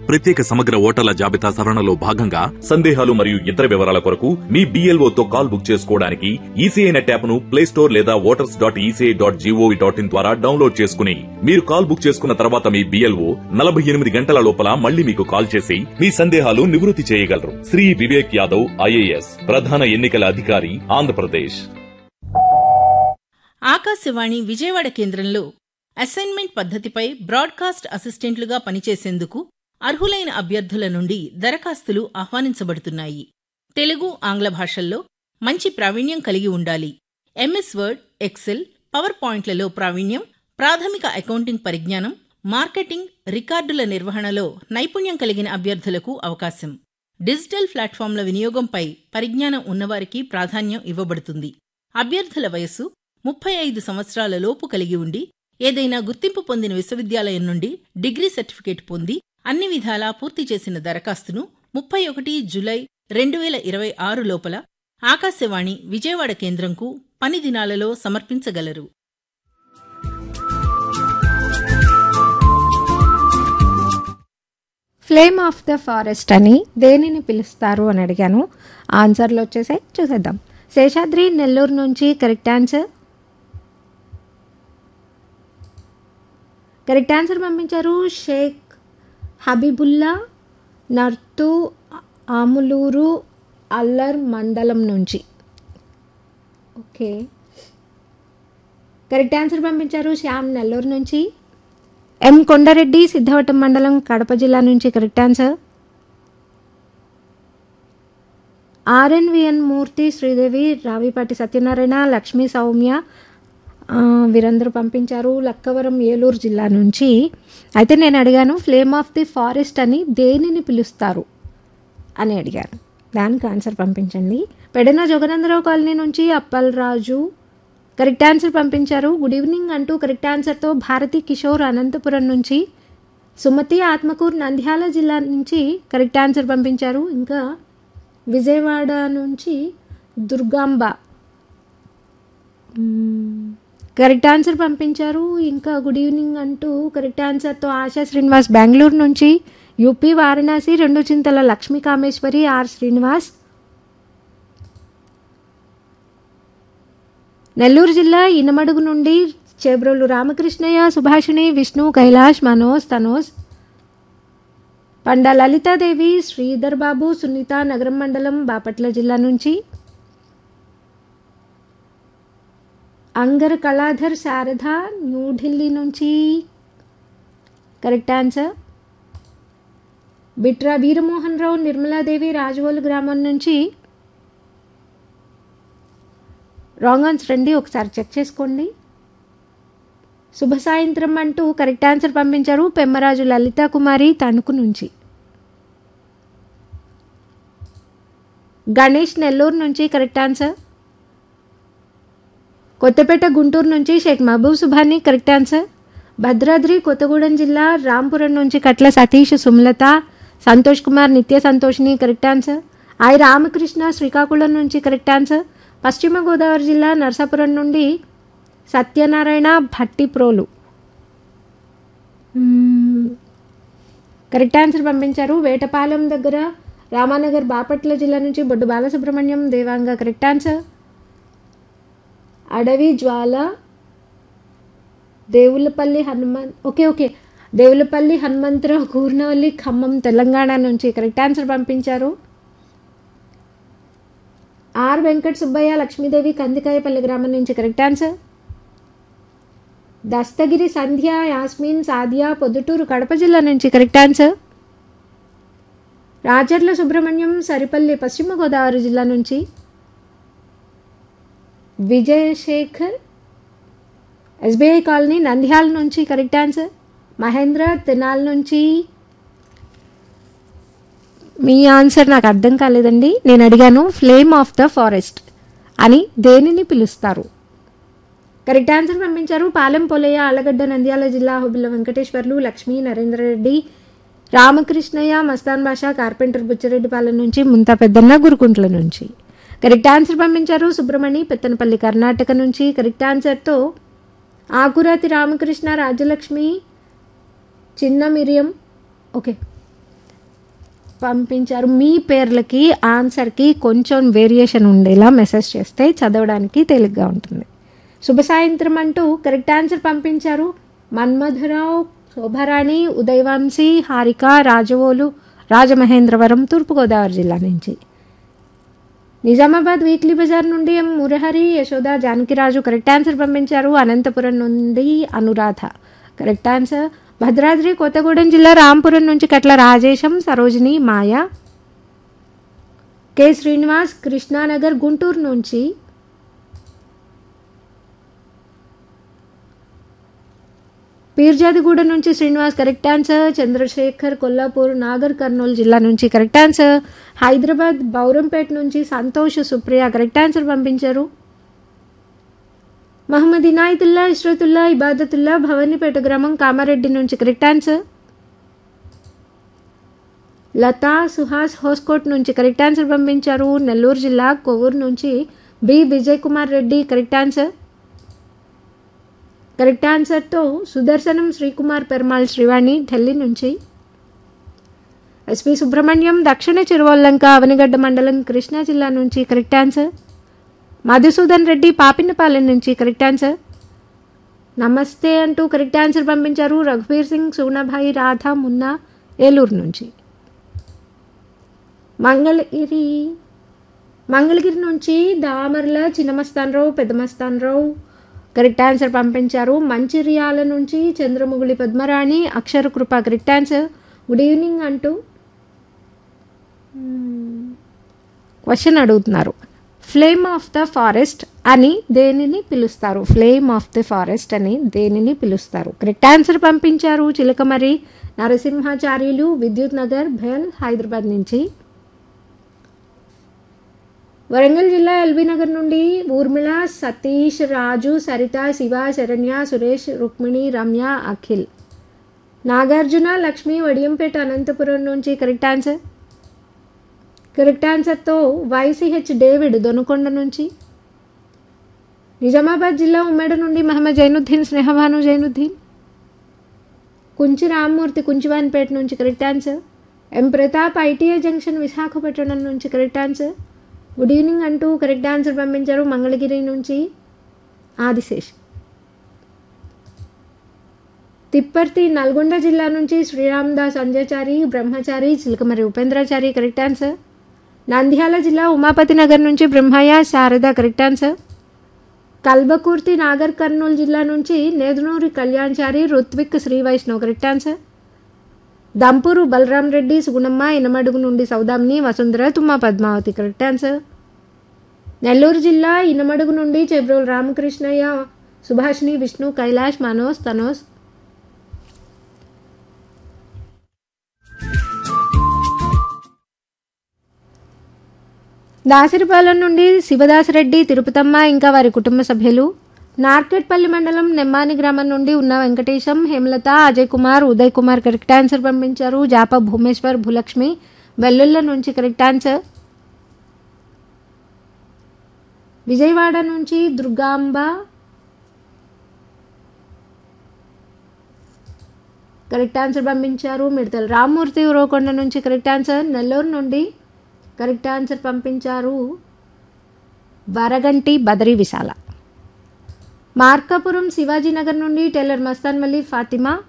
ప్రత్యేక సమగ్ర ఓటర్ల జాబితా సవరణలో భాగంగా సందేహాలు మరియు ఇతర వివరాల కొరకు మీ BLO తో కాల్ బుక్ చేసుకోవడానికి ఈసీఐ నెట్ యాప్ ను ప్లే స్టోర్ లేదా voters dot ECI dot gov dot in ద్వారా డౌన్లోడ్ చేసుకుని మీరు కాల్ బుక్ చేసుకున్న తర్వాత మీ బిఎల్ఓ నలభై ఎనిమిది గంటల లోపల మళ్ళీ మీకు కాల్ చేసి మీ సందేహాలు నివృత్తి చేయగలరు శ్రీ వివేక్ యాదవ్ ఐఏఎస్ ప్రధాన ఎన్నికల అధికారి ఆంధ్రప్రదేశ్ ఆకాశవాణి విజయవాడ కేంద్రంలో అసైన్మెంట్ పద్ధతిపై బ్రాడ్కాస్ట్ అసిస్టెంట్లుగా పనిచేసేందుకు అర్హులైన అభ్యర్థుల నుండి దరఖాస్తులు ఆహ్వానించబడుతున్నాయి తెలుగు ఆంగ్ల భాషల్లో మంచి ప్రావీణ్యం కలిగి ఉండాలి ఎంఎస్ వర్డ్ ఎక్సెల్ పవర్ పాయింట్లలో ప్రావీణ్యం ప్రాథమిక అకౌంటింగ్ పరిజ్ఞానం మార్కెటింగ్ రికార్డుల నిర్వహణలో నైపుణ్యం కలిగిన అభ్యర్థులకు అవకాశం డిజిటల్ ప్లాట్ఫామ్ల వినియోగంపై పరిజ్ఞానం ఉన్నవారికి ప్రాధాన్యం ఇవ్వబడుతుంది అభ్యర్థుల వయస్సు ముప్పై ఐదు సంవత్సరాల లోపు కలిగి ఉండి ఏదైనా గుర్తింపు పొందిన విశ్వవిద్యాలయం నుండి డిగ్రీ సర్టిఫికేట్ పొంది అన్ని విధాలా పూర్తి చేసిన దరఖాస్తును ముప్పై ఒకటి జులై రెండు వేల ఇరవై ఆరు లోపల ఆకాశవాణి విజయవాడ కేంద్రంకు పని దినాలలో సమర్పించగలరు ఫ్లేమ్ ఆఫ్ ద ఫారెస్ట్ అని దేనిని పిలుస్తారు అని అడిగాను ఆన్సర్లు వచ్చేసాయి చూసేద్దాం శేషాద్రి నెల్లూరు నుంచి కరెక్ట్ ఆన్సర్ కరెక్ట్ ఆన్సర్ పంపించారు షేక్ హబీబుల్లా నర్తు ఆములూరు అల్లర్ మండలం నుంచి ఓకే కరెక్ట్ ఆన్సర్ పంపించారు శ్యామ్ నెల్లూరు నుంచి ఎం కొండారెడ్డి సిద్ధవటం మండలం కడప జిల్లా నుంచి correct answer R N V N Murthy Sridevi Ravipati Satyanarayana Lakshmi Soumya ఆ, వీరందరూ పంపించారు లక్కవరం ఏలూరు జిల్లా నుంచి అయితే నేను అడిగాను ఫ్లేమ్ ఆఫ్ ది ఫారెస్ట్ అని దేనిని పిలుస్తారు అని అడిగాను దానికి ఆన్సర్ పంపించండి పెడన జగనందరావు కాలనీ నుంచి అప్పలరాజు కరెక్ట్ ఆన్సర్ పంపించారు గుడ్ ఈవినింగ్ అంటూ కరెక్ట్ ఆన్సర్తో భారతి కిషోర్ అనంతపురం నుంచి సుమతి ఆత్మకూరు నంద్యాల జిల్లా నుంచి కరెక్ట్ ఆన్సర్ పంపించారు ఇంకా విజయవాడ నుంచి దుర్గాంబ మ్మ్. కరెక్ట్ ఆన్సర్ పంపించారు ఇంకా గుడ్ ఈవినింగ్ అంటూ కరెక్ట్ ఆన్సర్తో ఆశా శ్రీనివాస్ బెంగళూరు నుంచి యూపీ వారణాసి రెండు చింతల లక్ష్మీ కామేశ్వరి ఆర్ శ్రీనివాస్ నెల్లూరు జిల్లా ఇనమడుగు నుండి చేబ్రోలు రామకృష్ణయ్య సుభాషిణి విష్ణు కైలాష్ మనోజ్ తనోజ్ పండా లలితాదేవి శ్రీధర్ బాబు సునీత నగరం మండలం బాపట్ల జిల్లా నుంచి అంగర్ కళాధర్ శారద న్యూఢిల్లీ నుంచి కరెక్ట్ ఆన్సర్ బిట్రా వీరమోహన్ రావు నిర్మలాదేవి రాజవోలు గ్రామం నుంచి రాంగ్ ఆన్సర్ అండి ఒకసారి చెక్ చేసుకోండి శుభ సాయంత్రం అంటూ కరెక్ట్ ఆన్సర్ పంపించారు పెమ్మరాజు లలితా కుమారి తణుకు నుంచి గణేష్ నెల్లూరు నుంచి కరెక్ట్ ఆన్సర్ కొత్తపేట గుంటూరు నుంచి షేక్ మహబూబ్ సుభాని కరెక్ట్ ఆన్సర్ భద్రాద్రి కొత్తగూడెం జిల్లా రాంపురం నుంచి కట్ల సతీష్ సుమలత సంతోష్ కుమార్ నిత్య సంతోష్ని correct answer I Ramakrishna Srikakulam నుంచి కరెక్ట్ ఆన్సర్ పశ్చిమ గోదావరి జిల్లా నరసాపురం నుండి సత్యనారాయణ భట్టిప్రోలు మ్మ్. కరెక్ట్ ఆన్సర్ పంపించారు వేటపాలెం దగ్గర రామానగర్ బాపట్ల జిల్లా నుంచి బొడ్డు బాలసుబ్రహ్మణ్యం దేవాంగ కరెక్ట్ ఆన్సర్ అడవి జ్వాల దేవులపల్లి హనుమంత్ ఓకే ఓకే దేవులపల్లి హనుమంతరావు కూర్నవల్లి ఖమ్మం తెలంగాణ నుంచి కరెక్ట్ ఆన్సర్ పంపించారు ఆర్ వెంకట సుబ్బయ్య లక్ష్మీదేవి కందికాయపల్లి గ్రామం నుంచి కరెక్ట్ ఆన్సర్ దస్తగిరి సంధ్య యాస్మిన్ సాదియా పొద్దుటూరు కడప జిల్లా నుంచి కరెక్ట్ ఆన్సర్ రాజర్ల సుబ్రహ్మణ్యం సరిపల్లి పశ్చిమ గోదావరి జిల్లా నుంచి విజయశేఖర్ ఎస్బీఐ కాలనీ నంద్యాల నుంచి కరెక్ట్ ఆన్సర్ మహేంద్ర తెనాల్ నుంచి మీ ఆన్సర్ నాకు అర్థం కాలేదండి నేను అడిగాను ఫ్లేమ్ ఆఫ్ ద ఫారెస్ట్ అని దేనిని పిలుస్తారు కరెక్ట్ ఆన్సర్ పంపించారు పాలెం పొలయ్య ఆలగడ్డ నంద్యాల జిల్లా హుబిల్ల వెంకటేశ్వర్లు లక్ష్మీ నరేంద్ర రెడ్డి రామకృష్ణయ్య మస్తాన్ బాషా కార్పెంటర్ బుచ్చిరెడ్డిపాలెం నుంచి ముంతా పెద్దన్న గురుకుంట్ల నుంచి కరెక్ట్ ఆన్సర్ పంపించారు సుబ్రమణి పెత్తనపల్లి కర్ణాటక నుంచి కరెక్ట్ ఆన్సర్తో ఆకురాతి రామకృష్ణ రాజ్యలక్ష్మి చిన్న మిరియం ఓకే పంపించారు మీ పేర్లకి ఆన్సర్కి కొంచెం వేరియేషన్ ఉండేలా మెసేజ్ చేస్తే చదవడానికి తేలిగ్గా ఉంటుంది శుభ సాయంత్రం అంటూ కరెక్ట్ ఆన్సర్ పంపించారు మన్మధరావు శోభారాణి ఉదయవంశీ హారిక రాజవోలు రాజమహేంద్రవరం తూర్పుగోదావరి జిల్లా నుంచి నిజామాబాద్ వీక్లీ బజార్ నుండి M Murahari Yashoda Janakiraju correct answer పంపించారు అనంతపురం నుండి అనురాధ కరెక్ట్ ఆన్సర్ భద్రాద్రి కొత్తగూడెం జిల్లా రాంపురం నుంచి కట్ల రాజేశం సరోజిని మాయ కె శ్రీనివాస్ కృష్ణానగర్ గుంటూరు నుంచి పీర్జాదిగూడ నుంచి శ్రీనివాస్ కరెక్ట్ ఆన్సర్ చంద్రశేఖర్ కొల్లాపూర్ నాగర్ కర్నూలు జిల్లా నుంచి కరెక్ట్ ఆన్సర్ హైదరాబాద్ బౌరంపేట నుంచి సంతోష్ సుప్రియ కరెక్ట్ ఆన్సర్ పంపించారు మహమ్మద్ ఇనాయతుల్లా ఇష్రతుల్లా ఇబాదతుల్లా భవానీపేట గ్రామం కామారెడ్డి నుంచి కరెక్ట్ ఆన్సర్ లతా సుహాస్ హోస్కోట్ నుంచి కరెక్ట్ ఆన్సర్ పంపించారు నెల్లూరు జిల్లా కొవ్వూరు నుంచి B Vijay Kumar Reddy correct answer correct ఆన్సర్తో సుదర్శనం శ్రీకుమార్ పెర్మాల్ శ్రీవాణి ఢిల్లీ నుంచి ఎస్పి సుబ్రహ్మణ్యం దక్షిణ చిరువల్లంక అవనిగడ్డ మండలం కృష్ణా జిల్లా నుంచి కరెక్ట్ ఆన్సర్ మధుసూదన్ రెడ్డి పాపినపాలెం నుంచి కరెక్ట్ ఆన్సర్ నమస్తే అంటూ కరెక్ట్ ఆన్సర్ పంపించారు రఘువీర్ సింగ్ సూనాభాయి రాధా మున్నా ఏలూరు నుంచి మంగళగిరి మంగళగిరి నుంచి దామర్ల చిన్నమస్తానరావు పెద్దమస్తానరావు కరెక్ట్ ఆన్సర్ పంపించారు మంచిర్యాల నుంచి Chandramuguli Padmarani Akshara Krupa correct answer good evening అంటూ క్వశ్చన్ అడుగుతున్నారు ఫ్లేమ్ ఆఫ్ ద ఫారెస్ట్ అని దేనిని పిలుస్తారు ఫ్లేమ్ ఆఫ్ ద ఫారెస్ట్ అని దేనిని పిలుస్తారు కరెక్ట్ ఆన్సర్ పంపించారు చిలకమరి నరసింహాచార్యులు విద్యుత్ నగర్ భేల్ హైదరాబాద్ నుంచి వరంగల్ జిల్లా ఎల్బీ నగర్ నుండి ఊర్మిళ సతీష్ రాజు సరిత శివ శరణ్య సురేష్ రుక్మిణి రమ్య అఖిల్ నాగార్జున లక్ష్మి వడియంపేట అనంతపురం నుంచి కరెక్ట్ ఆన్సర్ కరెక్ట్ ఆన్సర్తో వైసీహెచ్ డేవిడ్ దొనకొండ నుంచి నిజామాబాద్ జిల్లా ఉమ్మేడ నుండి మహమ్మద్ జైనుద్దీన్ స్నేహభాను జైనుద్దీన్ కుంచి రామ్మూర్తి కుంచివాన్పేట నుంచి correct answer M Pratap ITI junction Visakhapatnam నుంచి కరెక్ట్ ఆన్సర్ గుడ్ ఈవినింగ్ అంటూ కరెక్ట్ ఆన్సర్ పంపించారు మంగళగిరి నుంచి ఆదిశేష్ తిప్పర్తి నల్గొండ జిల్లా నుంచి శ్రీరామదాస్ అంజాచారి బ్రహ్మచారి చిలకమరి ఉపేంద్రాచారి కరెక్ట్ ఆన్సర్ నంద్యాల జిల్లా ఉమాపతి నగర్ నుంచి బ్రహ్మయ్య శారద కరెక్ట్ ఆన్సర్ కల్బకుర్తి నాగర్ కర్నూలు జిల్లా నుంచి నేదునూరి కళ్యాణ్చారి రుత్విక్ శ్రీ వైష్ణవ్ కరెక్ట్ ఆన్సర్ దంపూరు బలరాం రెడ్డి సుగుణమ్మ ఇనమడుగు నుండి సౌదామిని వసుంధర తుమ్మ పద్మావతి కరెక్ట్ ఆన్సర్ నెల్లూరు జిల్లా ఇనమడుగు నుండి చెబ్రోల్ రామకృష్ణయ్య సుభాషిణి విష్ణు కైలాష్ మనోజ్ తనోజ్ దాసరిపాలెం నుండి శివదాసరెడ్డి తిరుపతమ్మ ఇంకా వారి కుటుంబ సభ్యులు నార్కెట్పల్లి మండలం నెమ్మాని గ్రామం నుండి ఉన్న వెంకటేశం హేమలత అజయ్ కుమార్ ఉదయ్ కుమార్ కరెక్ట్ ఆన్సర్ పంపించారు జాప భూమేశ్వర్ భూలక్ష్మి వెల్లుల్ల నుంచి కరెక్ట్ ఆన్సర్ విజయవాడ నుంచి దుర్గాంబ కరెక్ట్ ఆన్సర్ పంపించారు మిడతల రామ్మూర్తి ఉరవకొండ నుంచి కరెక్ట్ ఆన్సర్ నెల్లూరు నుండి కరెక్ట్ ఆన్సర్ పంపించారు వరగంటి బదరి విశాల మార్కాపురం శివాజీనగర్ నుండి టైలర్ మస్తాన్ వల్లి ఫాతిమా